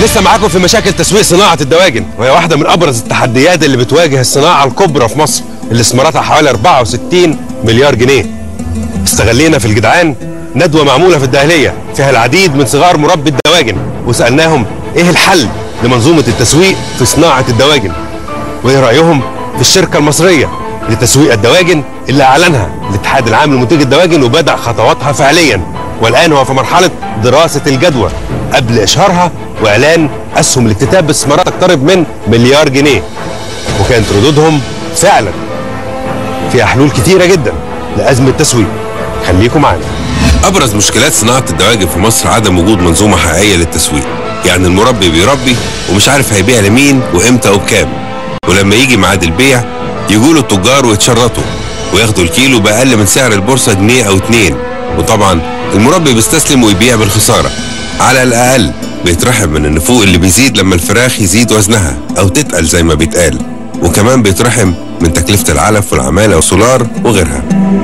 لسه معاكم في مشاكل تسويق صناعة الدواجن وهي واحدة من أبرز التحديات اللي بتواجه الصناعة الكبرى في مصر اللي استثماراتها حوالي 64 مليار جنيه استغلينا في الجدعان ندوة معمولة في الدهلية فيها العديد من صغار مربي الدواجن وسألناهم إيه الحل لمنظومة التسويق في صناعة الدواجن وإيه رأيهم في الشركة المصرية لتسويق الدواجن اللي أعلنها الاتحاد العام لمنتج الدواجن وبدأ خطواتها فعليا والآن هو في مرحلة دراسة الجدوى قبل إشهارها وإعلان أسهم الاكتتاب باستثمارات تقترب من مليار جنيه وكانت ردودهم فعلا فيها حلول كتيرة جدا لأزمة التسويق خليكم معانا أبرز مشكلات صناعة الدواجن في مصر عدم وجود منظومة حقيقية للتسويق يعني المربي بيربي ومش عارف هيبيع لمين وامتى وبكام ولما يجي ميعاد البيع يجوا التجار ويتشرطوا وياخدوا الكيلو بأقل من سعر البورصة جنيه أو اتنين وطبعا المربي بيستسلم ويبيع بالخسارة على الأقل بيترحم من النفوق اللي بيزيد لما الفراخ يزيد وزنها أو تتقل زي ما بيتقال وكمان بيترحم من تكلفة العلف والعمالة والسولار وغيرها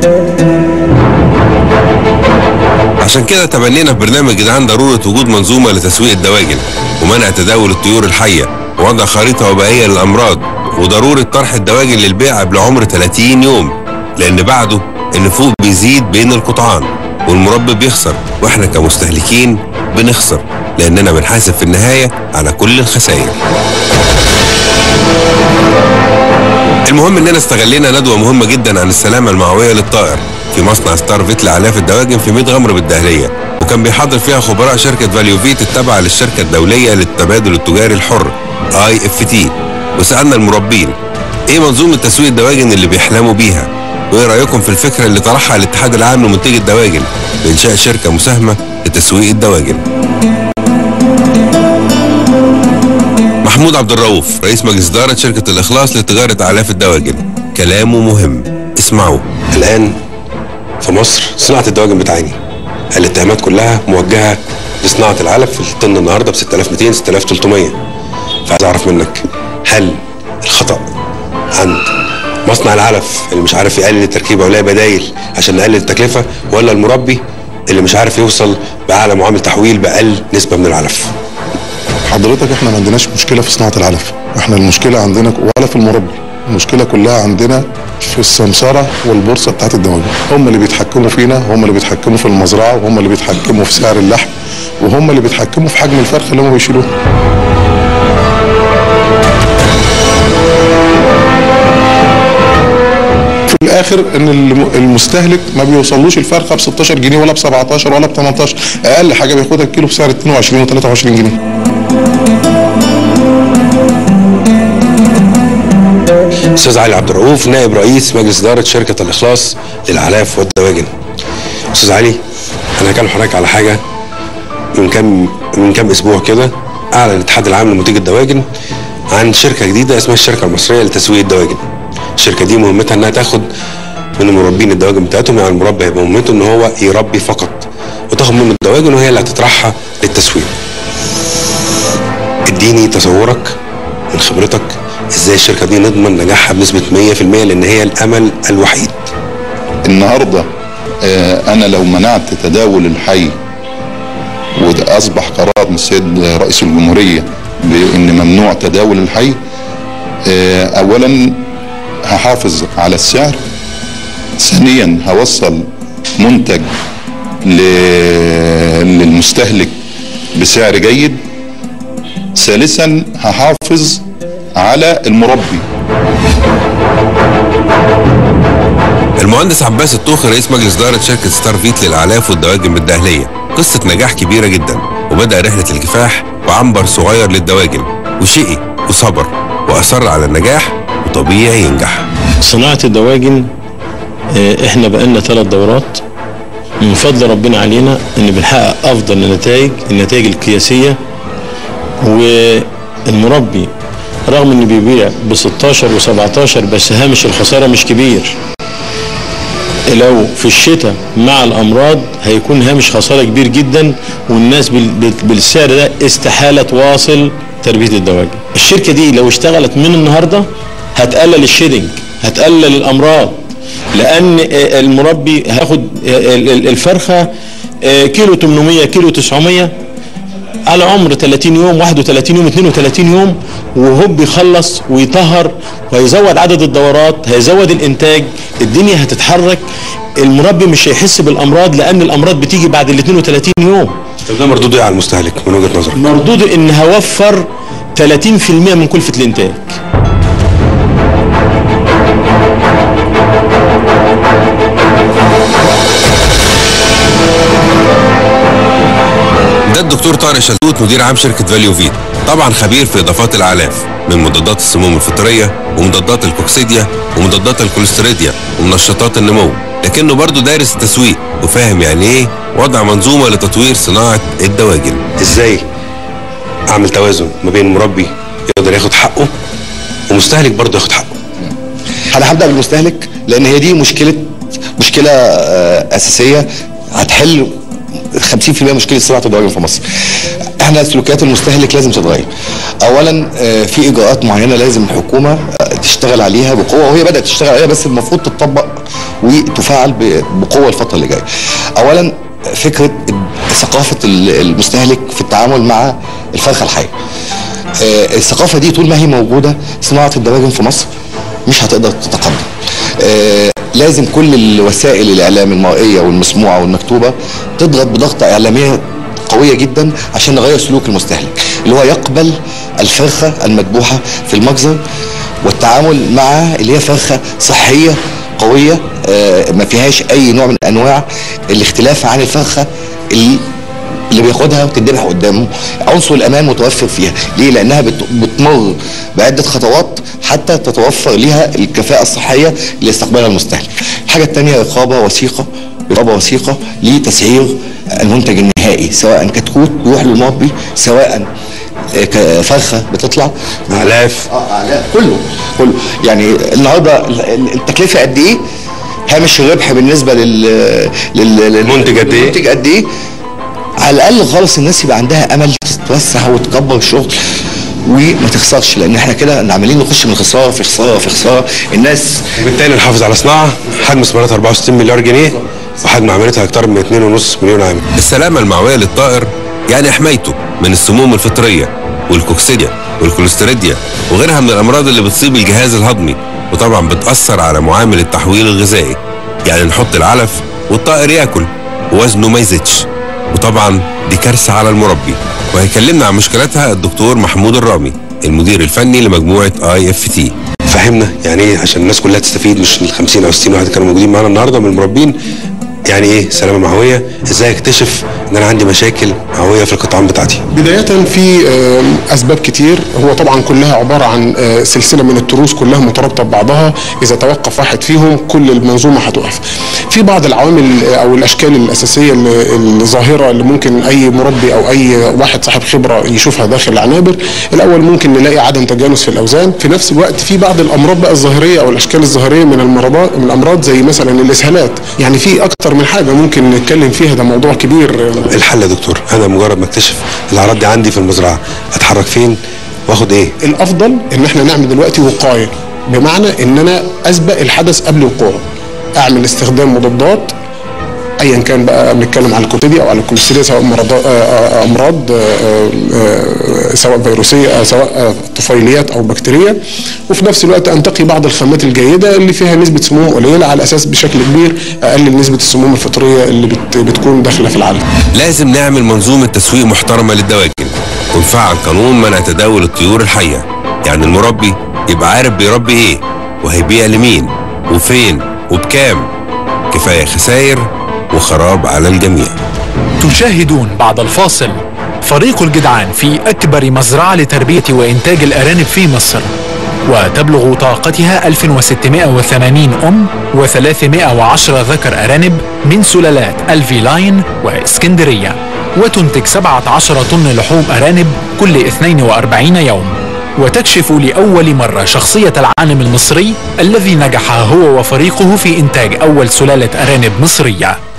عشان كده تبنينا في برنامج جدعان ضرورة وجود منظومة لتسويق الدواجن ومنع تداول الطيور الحية ووضع خريطة وبائية للأمراض وضرورة طرح الدواجن للبيع قبل عمر 30 يوم لأن بعده النفوق بيزيد بين القطعان والمربي بيخسر واحنا كمستهلكين بنخسر لأننا بنحاسب في النهاية على كل الخسائر المهم اننا استغلينا ندوه مهمه جدا عن السلامه المعويه للطائر في مصنع ستار فيت لاعلاف الدواجن في ميت غمر بالدهليه وكان بيحضر فيها خبراء شركه فاليو فيت التابعه للشركه الدوليه للتبادل التجاري الحر اي اف تي وسالنا المربين ايه منظومه تسويق الدواجن اللي بيحلموا بيها وايه رايكم في الفكره اللي طرحها الاتحاد العام لمنتجي الدواجن بانشاء شركه مساهمه لتسويق الدواجن محمود عبد الرؤوف رئيس مجلس إدارة شركة الإخلاص لتجارة أعلاف الدواجن كلامه مهم اسمعوا الآن في مصر صناعة الدواجن بتعاني الاتهامات كلها موجهة لصناعة العلف في الطن النهاردة ب 6200 6300 فعايز أعرف منك هل الخطأ عند مصنع العلف اللي مش عارف يقلل التركيبة ولا بدايل عشان نقلل التكلفة ولا المربي اللي مش عارف يوصل بأعلى معامل تحويل بأقل نسبة من العلف حضرتك احنا ما عندناش مشكله في صناعه العلف احنا المشكله عندنا ولا في المربي المشكله كلها عندنا في السمسره والبورصه بتاعت الدواجن هم اللي بيتحكموا فينا هم اللي بيتحكموا في المزرعه وهم اللي بيتحكموا في سعر اللحم وهم اللي بيتحكموا في حجم الفرخ اللي هم بيشيلوه في الاخر ان الم- المستهلك ما بيوصلوش الفرخه ب 16 جنيه ولا ب 17 ولا ب 18 اقل حاجه بياخدها الكيلو بسعر 22 و 23 جنيه أستاذ علي عبد الرؤوف نائب رئيس مجلس إدارة شركة الإخلاص للأعلاف والدواجن أستاذ علي أنا هكلم حضرتك على حاجة من كام من كام أسبوع كده أعلن الاتحاد العام لمنتجي الدواجن عن شركة جديدة اسمها الشركة المصرية لتسويق الدواجن الشركة دي مهمتها إنها تاخد من المربين الدواجن بتاعتهم يعني المربي هيبقى مهمته إن هو يربي فقط وتاخد منه الدواجن وهي اللي هتطرحها للتسويق اديني تصورك من خبرتك ازاي الشركه دي نضمن نجاحها بنسبه 100% لان هي الامل الوحيد النهارده آه، انا لو منعت تداول الحي وده اصبح قرار من السيد رئيس الجمهوريه بان ممنوع تداول الحي آه، اولا هحافظ على السعر ثانيا هوصل منتج ل- للمستهلك بسعر جيد ثالثا هحافظ على المربي المهندس عباس الطوخي رئيس مجلس اداره شركه ستار فيت للاعلاف والدواجن بالدهليه قصه نجاح كبيره جدا وبدا رحله الكفاح وعنبر صغير للدواجن وشقي وصبر واصر على النجاح وطبيعي ينجح صناعة الدواجن آه، احنا بقالنا ثلاث دورات من فضل ربنا علينا ان بنحقق افضل النتائج النتائج القياسية والمربي رغم انه بيبيع ب 16 و17 بس هامش الخسارة مش كبير لو في الشتاء مع الامراض هيكون هامش خسارة كبير جدا والناس بال- بال- بالسعر ده استحالة تواصل تربية الدواجن الشركة دي لو اشتغلت من النهاردة هتقلل الشيدنج هتقلل الامراض لان آه، المربي هياخد آه، ال- ال- الفرخة آه، كيلو 800 كيلو 900 على عمر 30 يوم 31 يوم 32 يوم وهو بيخلص ويطهر وهيزود عدد الدورات هيزود الانتاج الدنيا هتتحرك المربي مش هيحس بالامراض لان الامراض بتيجي بعد ال 32 يوم طب ده مردوده ايه على المستهلك من وجهه نظرك؟ مردود ان هوفر 30% من كلفه الانتاج ده الدكتور طارق شلتوت مدير عام شركه فاليو فيت طبعا خبير في اضافات الاعلاف من مضادات السموم الفطريه ومضادات الكوكسيديا ومضادات الكوليستيريديا ومنشطات النمو لكنه برضه دارس التسويق وفاهم يعني ايه وضع منظومه لتطوير صناعه الدواجن ازاي اعمل توازن ما بين مربي يقدر ياخد حقه ومستهلك برضه ياخد حقه انا هبدا بالمستهلك لان هي دي مشكله مشكله آه، اساسيه هتحل 50% مشكله صناعه الدواجن في مصر. احنا سلوكيات المستهلك لازم تتغير. اولا آه، في اجراءات معينه لازم الحكومه آه، تشتغل عليها بقوه وهي بدات تشتغل عليها بس المفروض تطبق وتفعل ب- بقوه الفتره اللي جايه. اولا فكره ثقافه المستهلك في التعامل مع الفرخه الحيه. آه، الثقافه دي طول ما هي موجوده صناعه الدواجن في مصر مش هتقدر تتقدم آه، لازم كل الوسائل الاعلام المرئيه والمسموعه والمكتوبه تضغط بضغطه اعلاميه قويه جدا عشان نغير سلوك المستهلك اللي هو يقبل الفرخه المذبوحه في المجزر والتعامل معها اللي هي فرخه صحيه قويه آه، ما فيهاش اي نوع من انواع الاختلاف عن الفرخه اللي اللي بياخدها وتتذبح قدامه عنصر الامان متوفر فيها ليه لانها بت- بتمر بعده خطوات حتى تتوفر ليها الكفاءه الصحيه لاستقبال المستهلك الحاجه الثانيه رقابه وثيقه رقابه وثيقه لتسعير المنتج النهائي سواء كتكوت بيروح للمربي سواء آه، كفرخه بتطلع اعلاف اه اعلاف كله كله يعني النهارده ال- ال- التكلفه قد ايه هامش الربح بالنسبه لل لل المنتج قد إيه؟ المنتج قد ايه على الاقل خالص الناس يبقى عندها امل تتوسع وتكبر الشغل وما تخسرش لان احنا كده عمالين نخش من خساره في خساره في خساره الناس وبالتالي نحافظ على صناعه حجم استثماراتها 64 مليار جنيه وحجم عملتها اكثر من 2.5 مليون عامل السلامه المعويه للطائر يعني حمايته من السموم الفطريه والكوكسيديا والكوليستيريديا وغيرها من الامراض اللي بتصيب الجهاز الهضمي وطبعا بتاثر على معامل التحويل الغذائي يعني نحط العلف والطائر ياكل ووزنه ما يزيدش وطبعا دي كارثه على المربي وهيكلمنا عن مشكلاتها الدكتور محمود الرامي المدير الفني لمجموعه اي اف تي فهمنا يعني ايه عشان الناس كلها تستفيد مش ال 50 او 60 واحد كانوا موجودين معانا النهارده من المربين يعني ايه سلامه معويه ازاي اكتشف ان انا عندي مشاكل معويه في القطعان بتاعتي بداية في آم، أسباب كتير هو طبعا كلها عبارة عن آه، سلسلة من التروس كلها مترابطة ببعضها إذا توقف واحد فيهم كل المنظومة هتقف في بعض العوامل آه، أو الأشكال الأساسية اللي- الظاهرة اللي ممكن أي مربي أو أي واحد صاحب خبرة يشوفها داخل العنابر الأول ممكن نلاقي عدم تجانس في الأوزان في نفس الوقت في بعض الأمراض بقى الظاهرية أو الأشكال الظاهرية من المرضات من الأمراض زي مثلا الإسهالات يعني في أكتر من حاجة ممكن نتكلم فيها ده موضوع كبير آه، الحل يا دكتور انا مجرد ما اكتشف الاعراض دي عندي في المزرعه اتحرك فين واخد ايه الافضل ان احنا نعمل دلوقتي وقايه بمعنى ان انا اسبق الحدث قبل وقوعه اعمل استخدام مضادات ايا كان بقى بنتكلم على الكوتيديا او على الكوليستيريا سواء مرض آه، آه، امراض آه، آه، سواء فيروسيه آه، سواء آه، طفيليات او بكتيريا وفي نفس الوقت انتقي بعض الخامات الجيده اللي فيها نسبه سموم قليله على اساس بشكل كبير اقلل نسبه السموم الفطريه اللي بت- بتكون داخله في العلف لازم نعمل منظومة تسويق محترمة للدواجن ونفعل قانون منع تداول الطيور الحية يعني المربي يبقى عارف بيربي ايه وهيبيع لمين وفين وبكام كفاية خسائر وخراب على الجميع تشاهدون بعد الفاصل فريق الجدعان في أكبر مزرعة لتربية وإنتاج الأرانب في مصر وتبلغ طاقتها 1680 أم و310 ذكر أرانب من سلالات الفي لاين وإسكندرية وتنتج 17 طن لحوم أرانب كل 42 يوم وتكشف لأول مرة شخصية العالم المصري الذي نجح هو وفريقه في إنتاج أول سلالة أرانب مصرية